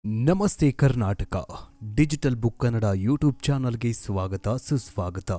ನಮಸ್ತೆ Karnataka digital book Kannada YouTube ಚಾನಲ್ಗೆ ಸ್ವಾಗತ ಸುಸ್ವಾಗತ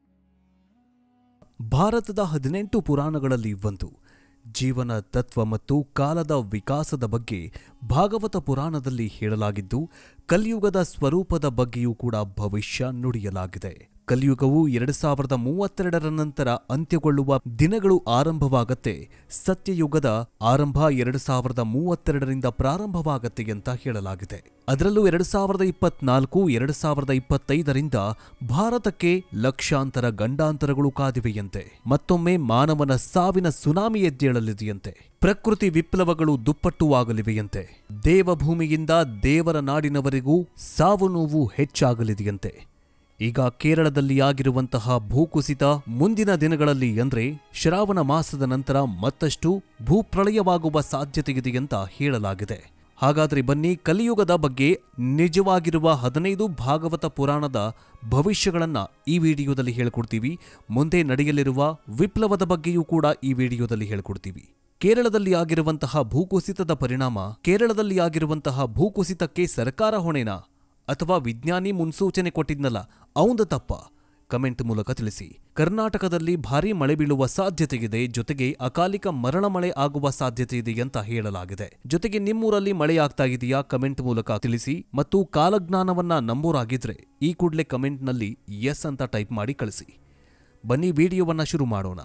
ಭಾರತದ ಹದಿನೆಂಟು ಪುರಾಣಗಳಲ್ಲಿ ಒಂದು ಜೀವನ ತತ್ವ ಮತ್ತು ಕಾಲದ ವಿಕಾಸದ ಬಗ್ಗೆ ಭಾಗವತ ಪುರಾಣದಲ್ಲಿ ಹೇಳಲಾಗಿದ್ದು ಕಲಿಯುಗದ ಸ್ವರೂಪದ ಬಗ್ಗೆಯೂ ಕೂಡ ಭವಿಷ್ಯ ನುಡಿಯಲಾಗಿದೆ ಕಲಿಯುಗವು ಎರಡು ಸಾವಿರದ ಮೂವತ್ತೆರಡರ ನಂತರ ಅಂತ್ಯಗೊಳ್ಳುವ ದಿನಗಳು ಆರಂಭವಾಗತ್ತೆ ಸತ್ಯಯುಗದ ಆರಂಭ ಎರಡು ಸಾವಿರದ ಮೂವತ್ತೆರಡರಿಂದ ಪ್ರಾರಂಭವಾಗತ್ತೆ ಅಂತ ಹೇಳಲಾಗಿದೆ ಅದರಲ್ಲೂ ಎರಡು ಸಾವಿರದ ಇಪ್ಪತ್ನಾಲ್ಕು ಎರಡು ಸಾವಿರದ ಇಪ್ಪತ್ತೈದರಿಂದ ಭಾರತಕ್ಕೆ ಲಕ್ಷಾಂತರ ಗಂಡಾಂತರಗಳು ಕಾದಿವೆಯಂತೆ ಮತ್ತೊಮ್ಮೆ ಮಾನವನ ಸಾವಿನ ಸುನಾಮಿ ಎದ್ದೇಳಲಿದೆಯಂತೆ ಪ್ರಕೃತಿ ವಿಪ್ಲವಗಳು ದುಪ್ಪಟ್ಟು ಆಗಲಿವೆಯಂತೆ ದೇವಭೂಮಿಯಿಂದ ದೇವರ ನಾಡಿನವರೆಗೂ ಸಾವು ನೋವು ಹೆಚ್ಚಾಗಲಿದೆಯಂತೆ ಈಗ ಕೇರಳದಲ್ಲಿ ಆಗಿರುವಂತಹ ಭೂಕುಸಿತ ಮುಂದಿನ ದಿನಗಳಲ್ಲಿ ಅಂದ್ರೆ ಶ್ರಾವಣ ಮಾಸದ ನಂತರ ಮತ್ತಷ್ಟು ಭೂಪ್ರಳಯವಾಗುವ ಸಾಧ್ಯತೆಯಿದೆ ಅಂತ ಹೇಳಲಾಗಿದೆ ಹಾಗಾದ್ರೆ ಬನ್ನಿ ಕಲಿಯುಗದ ಬಗ್ಗೆ ನಿಜವಾಗಿರುವ ಹದಿನೈದು ಭಾಗವತ ಪುರಾಣದ ಭವಿಷ್ಯಗಳನ್ನ ಈ ವಿಡಿಯೋದಲ್ಲಿ ಹೇಳ್ಕೊಡ್ತೀವಿ ಮುಂದೆ ನಡೆಯಲಿರುವ ವಿಪ್ಲವದ ಬಗ್ಗೆಯೂ ಕೂಡ ಈ ವಿಡಿಯೋದಲ್ಲಿ ಹೇಳ್ಕೊಡ್ತೀವಿ ಕೇರಳದಲ್ಲಿ ಆಗಿರುವಂತಹ ಭೂಕುಸಿತದ ಪರಿಣಾಮ ಕೇರಳದಲ್ಲಿ ಆಗಿರುವಂತಹ ಭೂಕುಸಿತಕ್ಕೆ ಸರ್ಕಾರ ಹೊಣೆನಾ ಅಥವಾ ವಿಜ್ಞಾನಿ ಮುನ್ಸೂಚನೆ ಕೊಟ್ಟಿದ್ನಲ್ಲ ಅವಂದ ತಪ್ಪ ಕಮೆಂಟ್ ಮೂಲಕ ತಿಳಿಸಿ ಕರ್ನಾಟಕದಲ್ಲಿ ಭಾರೀ ಮಳೆ ಬೀಳುವ ಸಾಧ್ಯತೆ ಇದೆ ಜೊತೆಗೆ ಅಕಾಲಿಕ ಮರಣ ಮಳೆ ಆಗುವ ಸಾಧ್ಯತೆ ಇದೆ ಅಂತ ಹೇಳಲಾಗಿದೆ ಜೊತೆಗೆ ನಿಮ್ಮೂರಲ್ಲಿ ಮಳೆ ಆಗ್ತಾ ಇದೆಯಾ ಕಮೆಂಟ್ ಮೂಲಕ ತಿಳಿಸಿ ಮತ್ತು ಕಾಲಜ್ಞಾನವನ್ನ ನಂಬೋರಾಗಿದ್ರೆ ಈ ಕೂಡಲೇ ಕಮೆಂಟ್ನಲ್ಲಿ ಎಸ್ ಅಂತ ಟೈಪ್ ಮಾಡಿ ಕಳಿಸಿ ಬನ್ನಿ ವಿಡಿಯೋವನ್ನ ಶುರು ಮಾಡೋಣ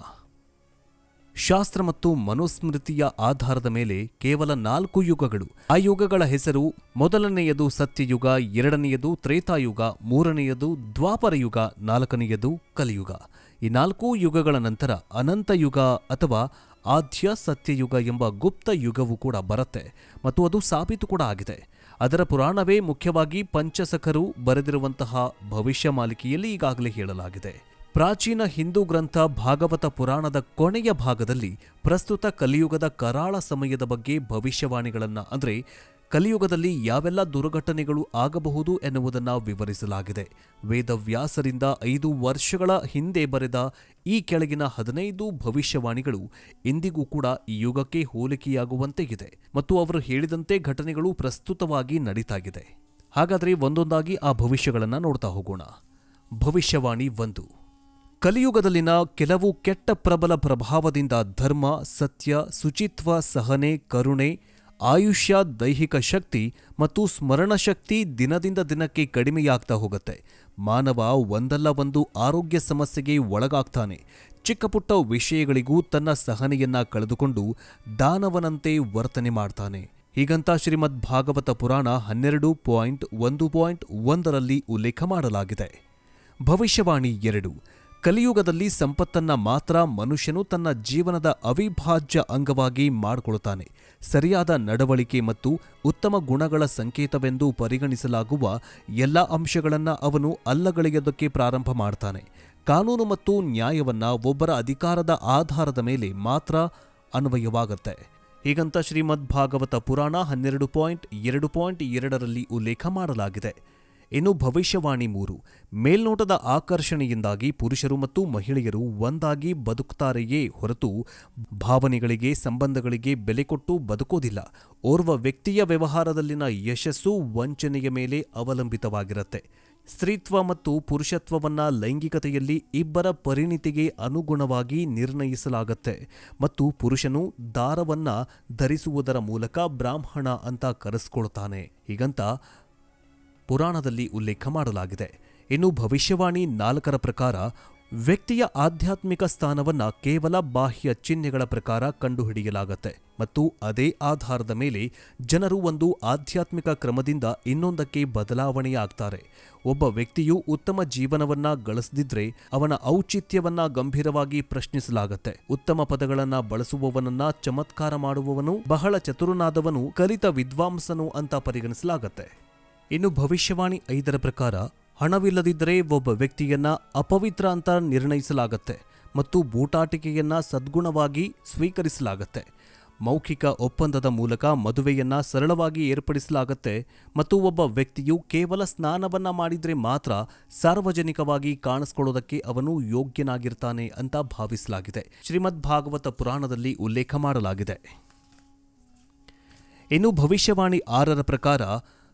ಶಾಸ್ತ್ರ ಮತ್ತು ಮನುಸ್ಮೃತಿಯ ಆಧಾರದ ಮೇಲೆ ಕೇವಲ ನಾಲ್ಕು ಯುಗಗಳು ಆ ಯುಗಗಳ ಹೆಸರು ಮೊದಲನೆಯದು ಸತ್ಯಯುಗ ಎರಡನೆಯದು ತ್ರೇತಾಯುಗ ಮೂರನೆಯದು ದ್ವಾಪರ ಯುಗ ನಾಲ್ಕನೆಯದು ಕಲಿಯುಗ ಈ ನಾಲ್ಕು ಯುಗಗಳ ನಂತರ ಅನಂತ ಯುಗ ಅಥವಾ ಆದ್ಯ ಸತ್ಯಯುಗ ಎಂಬ ಗುಪ್ತ ಯುಗವು ಕೂಡ ಬರುತ್ತೆ ಮತ್ತು ಅದು ಸಾಬೀತು ಕೂಡ ಆಗಿದೆ ಅದರ ಪುರಾಣವೇ ಮುಖ್ಯವಾಗಿ ಪಂಚಸಖರು ಬರೆದಿರುವಂತಹ ಭವಿಷ್ಯ ಮಾಲಿಕೆಯಲ್ಲಿ ಈಗಾಗಲೇ ಹೇಳಲಾಗಿದೆ ಪ್ರಾಚೀನ ಹಿಂದೂ ಗ್ರಂಥ ಭಾಗವತ ಪುರಾಣದ ಕೊನೆಯ ಭಾಗದಲ್ಲಿ ಪ್ರಸ್ತುತ ಕಲಿಯುಗದ ಕರಾಳ ಸಮಯದ ಬಗ್ಗೆ ಭವಿಷ್ಯವಾಣಿಗಳನ್ನ ಅಂದ್ರೆ ಕಲಿಯುಗದಲ್ಲಿ ಯಾವೆಲ್ಲ ದುರ್ಘಟನೆಗಳು ಆಗಬಹುದು ಎನ್ನುವುದನ್ನು ವಿವರಿಸಲಾಗಿದೆ ವೇದವ್ಯಾಸರಿಂದ ಐದು ವರ್ಷಗಳ ಹಿಂದೆ ಬರೆದ ಈ ಕೆಳಗಿನ ಹದಿನೈದು ಭವಿಷ್ಯವಾಣಿಗಳು ಇಂದಿಗೂ ಕೂಡ ಈ ಯುಗಕ್ಕೆ ಹೋಲಿಕೆಯಾಗುವಂತೆ ಇದೆ ಮತ್ತು ಅವರು ಹೇಳಿದಂತೆ ಘಟನೆಗಳು ಪ್ರಸ್ತುತವಾಗಿ ನಡೀತಾ ಇದೆ ಹಾಗಾದರೆ ಒಂದೊಂದಾಗಿ ಆ ಭವಿಷ್ಯಗಳನ್ನು ನೋಡ್ತಾ ಹೋಗೋಣ ಭವಿಷ್ಯವಾಣಿ ಒಂದು ಕಲಿಯುಗದಲ್ಲಿನ ಕೆಲವು ಕೆಟ್ಟ ಪ್ರಬಲ ಪ್ರಭಾವದಿಂದ ಧರ್ಮ ಸತ್ಯ ಶುಚಿತ್ವ ಸಹನೆ ಕರುಣೆ ಆಯುಷ್ಯ ದೈಹಿಕ ಶಕ್ತಿ ಮತ್ತು ಸ್ಮರಣ ಶಕ್ತಿ ದಿನದಿಂದ ದಿನಕ್ಕೆ ಕಡಿಮೆಯಾಗ್ತಾ ಹೋಗುತ್ತೆ ಮಾನವ ಒಂದಲ್ಲ ಒಂದು ಆರೋಗ್ಯ ಸಮಸ್ಯೆಗೆ ಒಳಗಾಗ್ತಾನೆ ಚಿಕ್ಕಪುಟ್ಟ ವಿಷಯಗಳಿಗೂ ತನ್ನ ಸಹನೆಯನ್ನ ಕಳೆದುಕೊಂಡು ದಾನವನಂತೆ ವರ್ತನೆ ಮಾಡ್ತಾನೆ ಹೀಗಂತ ಶ್ರೀಮದ್ ಭಾಗವತ ಪುರಾಣ ಹನ್ನೆರಡು ಪಾಯಿಂಟ್ ಒಂದು ಪಾಯಿಂಟ್ ಒಂದರಲ್ಲಿ ಉಲ್ಲೇಖ ಮಾಡಲಾಗಿದೆ ಭವಿಷ್ಯವಾಣಿ ಎರಡು ಕಲಿಯುಗದಲ್ಲಿ ಸಂಪತ್ತನ್ನ ಮಾತ್ರ ಮನುಷ್ಯನು ತನ್ನ ಜೀವನದ ಅವಿಭಾಜ್ಯ ಅಂಗವಾಗಿ ಮಾಡಿಕೊಳ್ಳುತ್ತಾನೆ ಸರಿಯಾದ ನಡವಳಿಕೆ ಮತ್ತು ಉತ್ತಮ ಗುಣಗಳ ಸಂಕೇತವೆಂದು ಪರಿಗಣಿಸಲಾಗುವ ಎಲ್ಲ ಅಂಶಗಳನ್ನು ಅವನು ಅಲ್ಲಗಳೆಯೋದಕ್ಕೆ ಪ್ರಾರಂಭ ಮಾಡ್ತಾನೆ ಕಾನೂನು ಮತ್ತು ನ್ಯಾಯವನ್ನ ಒಬ್ಬರ ಅಧಿಕಾರದ ಆಧಾರದ ಮೇಲೆ ಮಾತ್ರ ಅನ್ವಯವಾಗುತ್ತೆ ಹೀಗಂತ ಶ್ರೀಮದ್ ಭಾಗವತ ಪುರಾಣ ಹನ್ನೆರಡು ಪಾಯಿಂಟ್ ಎರಡು ಪಾಯಿಂಟ್ ಎರಡರಲ್ಲಿ ಉಲ್ಲೇಖ ಮಾಡಲಾಗಿದೆ ಇನ್ನು ಭವಿಷ್ಯವಾಣಿ ಮೂರು ಮೇಲ್ನೋಟದ ಆಕರ್ಷಣೆಯಿಂದಾಗಿ ಪುರುಷರು ಮತ್ತು ಮಹಿಳೆಯರು ಒಂದಾಗಿ ಬದುಕುತ್ತಾರೆಯೇ ಹೊರತು ಭಾವನೆಗಳಿಗೆ ಸಂಬಂಧಗಳಿಗೆ ಬೆಲೆ ಕೊಟ್ಟು ಬದುಕೋದಿಲ್ಲ ಓರ್ವ ವ್ಯಕ್ತಿಯ ವ್ಯವಹಾರದಲ್ಲಿನ ಯಶಸ್ಸು ವಂಚನೆಯ ಮೇಲೆ ಅವಲಂಬಿತವಾಗಿರುತ್ತೆ ಸ್ತ್ರೀತ್ವ ಮತ್ತು ಪುರುಷತ್ವವನ್ನ ಲೈಂಗಿಕತೆಯಲ್ಲಿ ಇಬ್ಬರ ಪರಿಣಿತಿಗೆ ಅನುಗುಣವಾಗಿ ನಿರ್ಣಯಿಸಲಾಗತ್ತೆ ಮತ್ತು ಪುರುಷನು ದಾರವನ್ನ ಧರಿಸುವುದರ ಮೂಲಕ ಬ್ರಾಹ್ಮಣ ಅಂತ ಕರೆಸ್ಕೊಳ್ತಾನೆ ಹೀಗಂತ ಪುರಾಣದಲ್ಲಿ ಉಲ್ಲೇಖ ಮಾಡಲಾಗಿದೆ ಇನ್ನು ಭವಿಷ್ಯವಾಣಿ ನಾಲ್ಕರ ಪ್ರಕಾರ ವ್ಯಕ್ತಿಯ ಆಧ್ಯಾತ್ಮಿಕ ಸ್ಥಾನವನ್ನ ಕೇವಲ ಬಾಹ್ಯ ಚಿಹ್ನೆಗಳ ಪ್ರಕಾರ ಕಂಡುಹಿಡಿಯಲಾಗತ್ತೆ ಮತ್ತು ಅದೇ ಆಧಾರದ ಮೇಲೆ ಜನರು ಒಂದು ಆಧ್ಯಾತ್ಮಿಕ ಕ್ರಮದಿಂದ ಇನ್ನೊಂದಕ್ಕೆ ಬದಲಾವಣೆಯಾಗ್ತಾರೆ ಒಬ್ಬ ವ್ಯಕ್ತಿಯು ಉತ್ತಮ ಜೀವನವನ್ನ ಗಳಿಸದಿದ್ರೆ ಅವನ ಔಚಿತ್ಯವನ್ನ ಗಂಭೀರವಾಗಿ ಪ್ರಶ್ನಿಸಲಾಗತ್ತೆ ಉತ್ತಮ ಪದಗಳನ್ನ ಬಳಸುವವನನ್ನ ಚಮತ್ಕಾರ ಮಾಡುವವನು ಬಹಳ ಚತುರನಾದವನು ಕಲಿತ ವಿದ್ವಾಂಸನು ಅಂತ ಪರಿಗಣಿಸಲಾಗತ್ತೆ ಇನ್ನು ಭವಿಷ್ಯವಾಣಿ ಐದರ ಪ್ರಕಾರ ಹಣವಿಲ್ಲದಿದ್ದರೆ ಒಬ್ಬ ವ್ಯಕ್ತಿಯನ್ನ ಅಪವಿತ್ರ ಅಂತ ನಿರ್ಣಯಿಸಲಾಗತ್ತೆ ಮತ್ತು ಬೂಟಾಟಿಕೆಯನ್ನ ಸದ್ಗುಣವಾಗಿ ಸ್ವೀಕರಿಸಲಾಗತ್ತೆ ಮೌಖಿಕ ಒಪ್ಪಂದದ ಮೂಲಕ ಮದುವೆಯನ್ನ ಸರಳವಾಗಿ ಏರ್ಪಡಿಸಲಾಗತ್ತೆ ಮತ್ತು ಒಬ್ಬ ವ್ಯಕ್ತಿಯು ಕೇವಲ ಸ್ನಾನವನ್ನ ಮಾಡಿದ್ರೆ ಮಾತ್ರ ಸಾರ್ವಜನಿಕವಾಗಿ ಕಾಣಿಸ್ಕೊಳ್ಳೋದಕ್ಕೆ ಅವನು ಯೋಗ್ಯನಾಗಿರ್ತಾನೆ ಅಂತ ಭಾವಿಸಲಾಗಿದೆ ಶ್ರೀಮದ್ ಭಾಗವತ ಪುರಾಣದಲ್ಲಿ ಉಲ್ಲೇಖ ಮಾಡಲಾಗಿದೆ ಇನ್ನು ಭವಿಷ್ಯವಾಣಿ ಆರರ ಪ್ರಕಾರ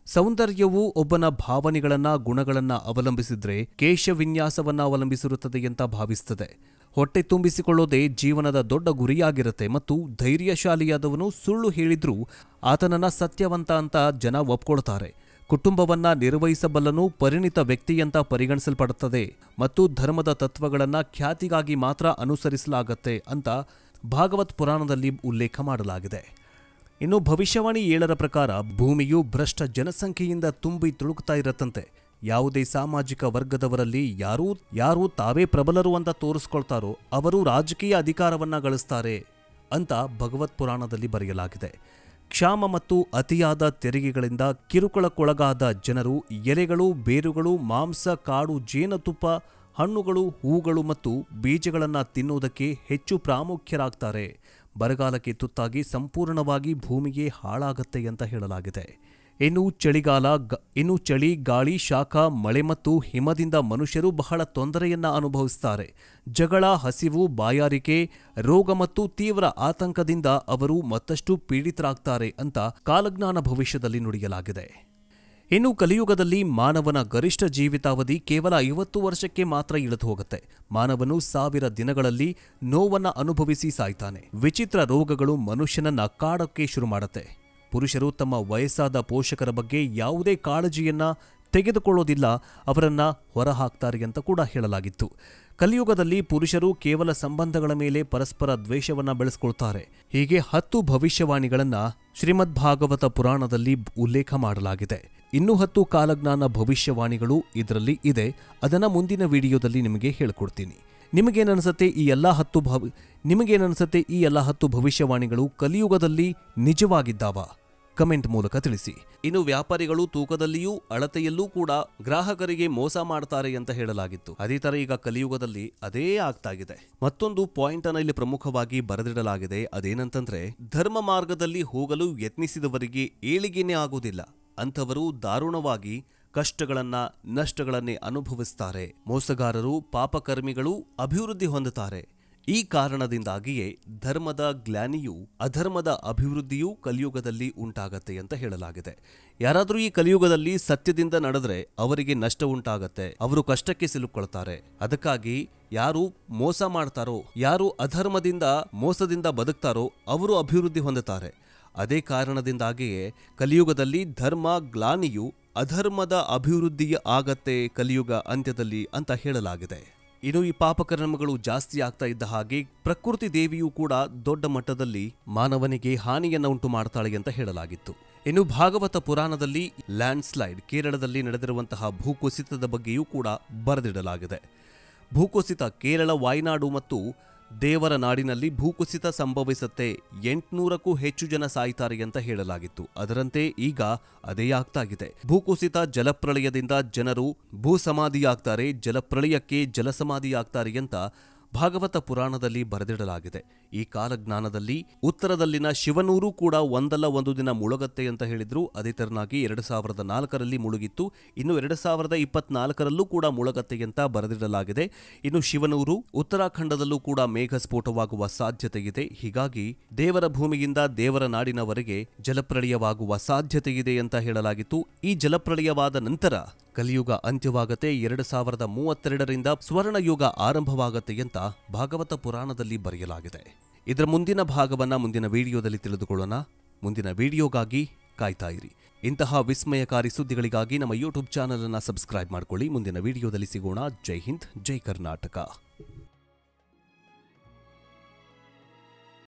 ಸೌಂದರ್ಯವು ಒಬ್ಬನ ಭಾವನೆಗಳನ್ನ ಗುಣಗಳನ್ನ ಅವಲಂಬಿಸಿದ್ರೆ ಕೇಶವಿನ್ಯಾಸವನ್ನ ಅವಲಂಬಿಸಿರುತ್ತದೆ ಅಂತ ಭಾವಿಸುತ್ತದೆ ಹೊಟ್ಟೆ ತುಂಬಿಸಿಕೊಳ್ಳೋದೇ ಜೀವನದ ದೊಡ್ಡ ಗುರಿಯಾಗಿರುತ್ತೆ ಮತ್ತು ಧೈರ್ಯಶಾಲಿಯಾದವನು ಸುಳ್ಳು ಹೇಳಿದ್ರೂ ಆತನನ್ನ ಸತ್ಯವಂತ ಅಂತ ಜನ ಒಪ್ಕೊಳ್ತಾರೆ ಕುಟುಂಬವನ್ನ ನಿರ್ವಹಿಸಬಲ್ಲನು ಪರಿಣಿತ ವ್ಯಕ್ತಿಯಂತ ಪರಿಗಣಿಸಲ್ಪಡುತ್ತದೆ ಮತ್ತು ಧರ್ಮದ ತತ್ವಗಳನ್ನ ಖ್ಯಾತಿಗಾಗಿ ಮಾತ್ರ ಅನುಸರಿಸಲಾಗತ್ತೆ ಅಂತ ಭಾಗವತ್ ಪುರಾಣದಲ್ಲಿ ಉಲ್ಲೇಖ ಮಾಡಲಾಗಿದೆ ಇನ್ನು ಭವಿಷ್ಯವಾಣಿ ಏಳರ ಪ್ರಕಾರ ಭೂಮಿಯು ಭ್ರಷ್ಟ ಜನಸಂಖ್ಯೆಯಿಂದ ತುಂಬಿ ತುಳುಕ್ತಾ ಇರತ್ತಂತೆ ಯಾವುದೇ ಸಾಮಾಜಿಕ ವರ್ಗದವರಲ್ಲಿ ಯಾರೂ ಯಾರು ತಾವೇ ಪ್ರಬಲರು ಅಂತ ತೋರಿಸ್ಕೊಳ್ತಾರೋ ಅವರು ರಾಜಕೀಯ ಅಧಿಕಾರವನ್ನ ಗಳಿಸ್ತಾರೆ ಅಂತ ಭಗವತ್ ಪುರಾಣದಲ್ಲಿ ಬರೆಯಲಾಗಿದೆ ಕ್ಷಾಮ ಮತ್ತು ಅತಿಯಾದ ತೆರಿಗೆಗಳಿಂದ ಕಿರುಕುಳಕ್ಕೊಳಗಾದ ಜನರು ಎಲೆಗಳು ಬೇರುಗಳು ಮಾಂಸ ಕಾಡು ಜೇನುತುಪ್ಪ ಹಣ್ಣುಗಳು ಹೂಗಳು ಮತ್ತು ಬೀಜಗಳನ್ನು ತಿನ್ನುವುದಕ್ಕೆ ಹೆಚ್ಚು ಪ್ರಾಮುಖ್ಯರಾಗ್ತಾರೆ ಬರಗಾಲಕ್ಕೆ ತುತ್ತಾಗಿ ಸಂಪೂರ್ಣವಾಗಿ ಭೂಮಿಗೆ ಹಾಳಾಗತ್ತೆ ಅಂತ ಹೇಳಲಾಗಿದೆ ಇನ್ನು ಚಳಿಗಾಲ ಗ- ಇನ್ನು ಚಳಿ ಗಾಳಿ ಶಾಖ ಮಳೆ ಮತ್ತು ಹಿಮದಿಂದ ಮನುಷ್ಯರು ಬಹಳ ತೊಂದರೆಯನ್ನ ಅನುಭವಿಸ್ತಾರೆ ಜಗಳ ಹಸಿವು ಬಾಯಾರಿಕೆ ರೋಗ ಮತ್ತು ತೀವ್ರ ಆತಂಕದಿಂದ ಅವರು ಮತ್ತಷ್ಟು ಪೀಡಿತರಾಗ್ತಾರೆ ಅಂತ ಕಾಲಜ್ಞಾನ ಭವಿಷ್ಯದಲ್ಲಿ ನುಡಿಯಲಾಗಿದೆ ಇನ್ನು ಕಲಿಯುಗದಲ್ಲಿ ಮಾನವನ ಗರಿಷ್ಠ ಜೀವಿತಾವಧಿ ಕೇವಲ ಐವತ್ತು ವರ್ಷಕ್ಕೆ ಮಾತ್ರ ಇಳಿದು ಹೋಗುತ್ತೆ ಮಾನವನು ಸಾವಿರ ದಿನಗಳಲ್ಲಿ ನೋವನ್ನ ಅನುಭವಿಸಿ ಸಾಯ್ತಾನೆ ವಿಚಿತ್ರ ರೋಗಗಳು ಮನುಷ್ಯನನ್ನ ಕಾಡಕ್ಕೆ ಶುರು ಮಾಡುತ್ತೆ ಪುರುಷರು ತಮ್ಮ ವಯಸ್ಸಾದ ಪೋಷಕರ ಬಗ್ಗೆ ಯಾವುದೇ ಕಾಳಜಿಯನ್ನ ತೆಗೆದುಕೊಳ್ಳೋದಿಲ್ಲ ಅವರನ್ನ ಹೊರಹಾಕ್ತಾರೆ ಅಂತ ಕೂಡ ಹೇಳಲಾಗಿತ್ತು ಕಲಿಯುಗದಲ್ಲಿ ಪುರುಷರು ಕೇವಲ ಸಂಬಂಧಗಳ ಮೇಲೆ ಪರಸ್ಪರ ದ್ವೇಷವನ್ನ ಬೆಳೆಸ್ಕೊಳ್ತಾರೆ ಹೀಗೆ ಹತ್ತು ಭವಿಷ್ಯವಾಣಿಗಳನ್ನ ಶ್ರೀಮದ್ ಭಾಗವತ ಪುರಾಣದಲ್ಲಿ ಉಲ್ಲೇಖ ಮಾಡಲಾಗಿದೆ ಇನ್ನೂ ಹತ್ತು ಕಾಲಜ್ಞಾನ ಭವಿಷ್ಯವಾಣಿಗಳು ಇದರಲ್ಲಿ ಇದೆ ಅದನ್ನ ಮುಂದಿನ ವಿಡಿಯೋದಲ್ಲಿ ನಿಮಗೆ ಹೇಳ್ಕೊಡ್ತೀನಿ ನಿಮಗೇನನ್ಸುತ್ತೆ ಈ ಎಲ್ಲ ಹತ್ತು ಭವಿ ನಿಮಗೇನನ್ಸುತ್ತೆ ಈ ಎಲ್ಲ ಹತ್ತು ಭವಿಷ್ಯವಾಣಿಗಳು ಕಲಿಯುಗದಲ್ಲಿ ನಿಜವಾಗಿದ್ದಾವ ಕಮೆಂಟ್ ಮೂಲಕ ತಿಳಿಸಿ ಇನ್ನು ವ್ಯಾಪಾರಿಗಳು ತೂಕದಲ್ಲಿಯೂ ಅಳತೆಯಲ್ಲೂ ಕೂಡ ಗ್ರಾಹಕರಿಗೆ ಮೋಸ ಮಾಡ್ತಾರೆ ಅಂತ ಹೇಳಲಾಗಿತ್ತು ಅದೇ ತರ ಈಗ ಕಲಿಯುಗದಲ್ಲಿ ಅದೇ ಆಗ್ತಾಗಿದೆ ಮತ್ತೊಂದು ಪಾಯಿಂಟ್ ಅನ್ನ ಇಲ್ಲಿ ಪ್ರಮುಖವಾಗಿ ಬರೆದಿಡಲಾಗಿದೆ ಅದೇನಂತಂದ್ರೆ ಧರ್ಮ ಮಾರ್ಗದಲ್ಲಿ ಹೋಗಲು ಯತ್ನಿಸಿದವರಿಗೆ ಏಳಿಗೆನೇ ಆಗುವುದಿಲ್ಲ ಅಂಥವರು ದಾರುಣವಾಗಿ ಕಷ್ಟಗಳನ್ನ ನಷ್ಟಗಳನ್ನೇ ಅನುಭವಿಸ್ತಾರೆ ಮೋಸಗಾರರು ಪಾಪಕರ್ಮಿಗಳು ಅಭಿವೃದ್ಧಿ ಹೊಂದುತ್ತಾರೆ ಈ ಕಾರಣದಿಂದಾಗಿಯೇ ಧರ್ಮದ ಗ್ಲಾನಿಯು ಅಧರ್ಮದ ಅಭಿವೃದ್ಧಿಯೂ ಕಲಿಯುಗದಲ್ಲಿ ಉಂಟಾಗತ್ತೆ ಅಂತ ಹೇಳಲಾಗಿದೆ ಯಾರಾದರೂ ಈ ಕಲಿಯುಗದಲ್ಲಿ ಸತ್ಯದಿಂದ ನಡೆದ್ರೆ ಅವರಿಗೆ ನಷ್ಟ ಉಂಟಾಗತ್ತೆ ಅವರು ಕಷ್ಟಕ್ಕೆ ಸಿಲುಕೊಳ್ತಾರೆ ಅದಕ್ಕಾಗಿ ಯಾರು ಮೋಸ ಮಾಡ್ತಾರೋ ಯಾರು ಅಧರ್ಮದಿಂದ ಮೋಸದಿಂದ ಬದುಕ್ತಾರೋ ಅವರು ಅಭಿವೃದ್ಧಿ ಹೊಂದುತ್ತಾರೆ ಅದೇ ಕಾರಣದಿಂದಾಗಿಯೇ ಕಲಿಯುಗದಲ್ಲಿ ಧರ್ಮ ಗ್ಲಾನಿಯು ಅಧರ್ಮದ ಅಭಿವೃದ್ಧಿ ಆಗತ್ತೆ ಕಲಿಯುಗ ಅಂತ್ಯದಲ್ಲಿ ಅಂತ ಹೇಳಲಾಗಿದೆ ಇನ್ನು ಈ ಪಾಪಕರ್ಮಗಳು ಜಾಸ್ತಿ ಆಗ್ತಾ ಇದ್ದ ಹಾಗೆ ಪ್ರಕೃತಿ ದೇವಿಯೂ ಕೂಡ ದೊಡ್ಡ ಮಟ್ಟದಲ್ಲಿ ಮಾನವನಿಗೆ ಹಾನಿಯನ್ನ ಉಂಟು ಮಾಡ್ತಾಳೆ ಅಂತ ಹೇಳಲಾಗಿತ್ತು ಇನ್ನು ಭಾಗವತ ಪುರಾಣದಲ್ಲಿ ಲ್ಯಾಂಡ್ ಸ್ಲೈಡ್ ಕೇರಳದಲ್ಲಿ ನಡೆದಿರುವಂತಹ ಭೂಕುಸಿತದ ಬಗ್ಗೆಯೂ ಕೂಡ ಬರೆದಿಡಲಾಗಿದೆ ಭೂಕುಸಿತ ಕೇರಳ ವಾಯ್ನಾಡು ಮತ್ತು ದೇವರ ನಾಡಿನಲ್ಲಿ ಭೂಕುಸಿತ ಸಂಭವಿಸುತ್ತೆ ಎಂಟುನೂರಕ್ಕೂ ಹೆಚ್ಚು ಜನ ಸಾಯ್ತಾರೆ ಅಂತ ಹೇಳಲಾಗಿತ್ತು ಅದರಂತೆ ಈಗ ಅದೇ ಆಗ್ತಾಗಿದೆ ಭೂಕುಸಿತ ಜಲಪ್ರಳಯದಿಂದ ಜನರು ಭೂಸಮಾಧಿಯಾಗ್ತಾರೆ ಜಲಪ್ರಳಯಕ್ಕೆ ಜಲಸಮಾಧಿಯಾಗ್ತಾರೆ ಅಂತ ಭಾಗವತ ಪುರಾಣದಲ್ಲಿ ಬರೆದಿಡಲಾಗಿದೆ ಈ ಕಾಲಜ್ಞಾನದಲ್ಲಿ ಉತ್ತರದಲ್ಲಿನ ಶಿವನೂರು ಕೂಡ ಒಂದಲ್ಲ ಒಂದು ದಿನ ಮುಳುಗತ್ತೆ ಅಂತ ಹೇಳಿದ್ರು ಅದೇ ತೆರನಾಗಿ ಎರಡು ಸಾವಿರದ ನಾಲ್ಕರಲ್ಲಿ ಮುಳುಗಿತ್ತು ಇನ್ನು ಎರಡು ಸಾವಿರದ ಇಪ್ಪತ್ನಾಲ್ಕರಲ್ಲೂ ಕೂಡ ಮುಳುಗತ್ತೆ ಅಂತ ಬರೆದಿಡಲಾಗಿದೆ ಇನ್ನು ಶಿವನೂರು ಉತ್ತರಾಖಂಡದಲ್ಲೂ ಕೂಡ ಮೇಘ ಸ್ಫೋಟವಾಗುವ ಸಾಧ್ಯತೆ ಇದೆ ಹೀಗಾಗಿ ದೇವರ ಭೂಮಿಯಿಂದ ದೇವರ ನಾಡಿನವರೆಗೆ ಜಲಪ್ರಳಯವಾಗುವ ಸಾಧ್ಯತೆ ಇದೆ ಅಂತ ಹೇಳಲಾಗಿತ್ತು ಈ ಜಲಪ್ರಳಯವಾದ ನಂತರ ಕಲಿಯುಗ ಅಂತ್ಯವಾಗತ್ತೆ ಎರಡು ಸಾವಿರದ ಮೂವತ್ತೆರಡರಿಂದ ಸ್ವರ್ಣಯುಗ ಆರಂಭವಾಗತ್ತೆ ಅಂತ ಭಾಗವತ ಪುರಾಣದಲ್ಲಿ ಬರೆಯಲಾಗಿದೆ ಇದರ ಮುಂದಿನ ಭಾಗವನ್ನ ಮುಂದಿನ ವಿಡಿಯೋದಲ್ಲಿ ತಿಳಿದುಕೊಳ್ಳೋಣ ಮುಂದಿನ ವಿಡಿಯೋಗಾಗಿ ಕಾಯ್ತಾ ಇರಿ ಇಂತಹ ವಿಸ್ಮಯಕಾರಿ ಸುದ್ದಿಗಳಿಗಾಗಿ ನಮ್ಮ ಯೂಟ್ಯೂಬ್ ಚಾನಲ್ ಅನ್ನು ಸಬ್ಸ್ಕ್ರೈಬ್ ಮಾಡಿಕೊಳ್ಳಿ ಮುಂದಿನ ವಿಡಿಯೋದಲ್ಲಿ ಸಿಗೋಣ ಜೈ ಹಿಂದ್ ಜೈ ಕರ್ನಾಟಕ